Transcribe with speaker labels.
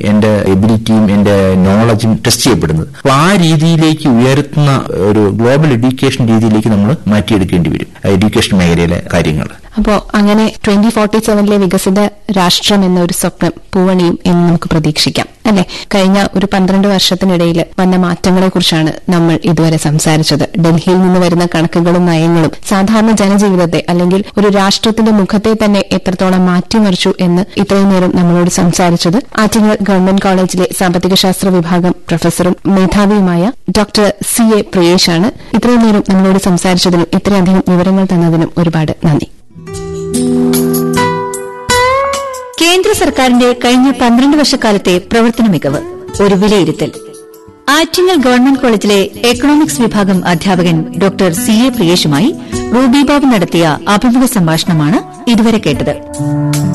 Speaker 1: എന്റെ എബിലിറ്റിയും എന്റെ നോളജും ടെസ്റ്റ് ചെയ്യപ്പെടുന്നത് അപ്പൊ ആ രീതിയിലേക്ക് ഉയർത്തുന്ന ഒരു ഗ്ലോബൽ എഡ്യൂക്കേഷൻ രീതിയിലേക്ക് നമ്മൾ മാറ്റിയെടുക്കേണ്ടി വരും എഡ്യൂക്കേഷൻ മേഖലയിലെ കാര്യങ്ങൾ
Speaker 2: അപ്പോ അങ്ങനെ ട്വന്റി ഫോർട്ടി സെവനിലെ വികസിത രാഷ്ട്രം എന്ന ഒരു സ്വപ്നം പൂവണിയും എന്ന് നമുക്ക് പ്രതീക്ഷിക്കാം അല്ലെ കഴിഞ്ഞ ഒരു പന്ത്രണ്ട് വർഷത്തിനിടയിൽ വന്ന മാറ്റങ്ങളെ കുറിച്ചാണ് നമ്മൾ ഇതുവരെ സംസാരിച്ചത് ഡൽഹിയിൽ നിന്ന് വരുന്ന കണക്കുകളും നയങ്ങളും സാധാരണ ജനജീവിതത്തെ അല്ലെങ്കിൽ ഒരു രാഷ്ട്രത്തിന്റെ മുഖത്തെ തന്നെ എത്രത്തോളം മാറ്റിമറിച്ചു എന്ന് ഇത്രയും നേരം നമ്മളോട് സംസാരിച്ചത് ആറ്റിങ്ങൽ ഗവൺമെന്റ് കോളേജിലെ സാമ്പത്തിക ശാസ്ത്ര വിഭാഗം പ്രൊഫസറും മേധാവിയുമായ ഡോക്ടർ സി എ പ്രിയേഷാണ് ഇത്രയും നേരം നമ്മളോട് സംസാരിച്ചതിനും ഇത്രയധികം വിവരങ്ങൾ തന്നതിനും ഒരുപാട് നന്ദി
Speaker 3: കേന്ദ്ര സർക്കാരിന്റെ കഴിഞ്ഞ പന്ത്രണ്ട് വർഷക്കാലത്തെ പ്രവർത്തന മികവ് ഒരു വിലയിരുത്തൽ ആറ്റിങ്ങൽ ഗവൺമെന്റ് കോളേജിലെ എക്കണോമിക്സ് വിഭാഗം അധ്യാപകൻ ഡോക്ടർ സി എ പ്രിയേഷുമായി റൂബി ബാബു നടത്തിയ അഭിമുഖ സംഭാഷണമാണ് ഇതുവരെ കേട്ടത്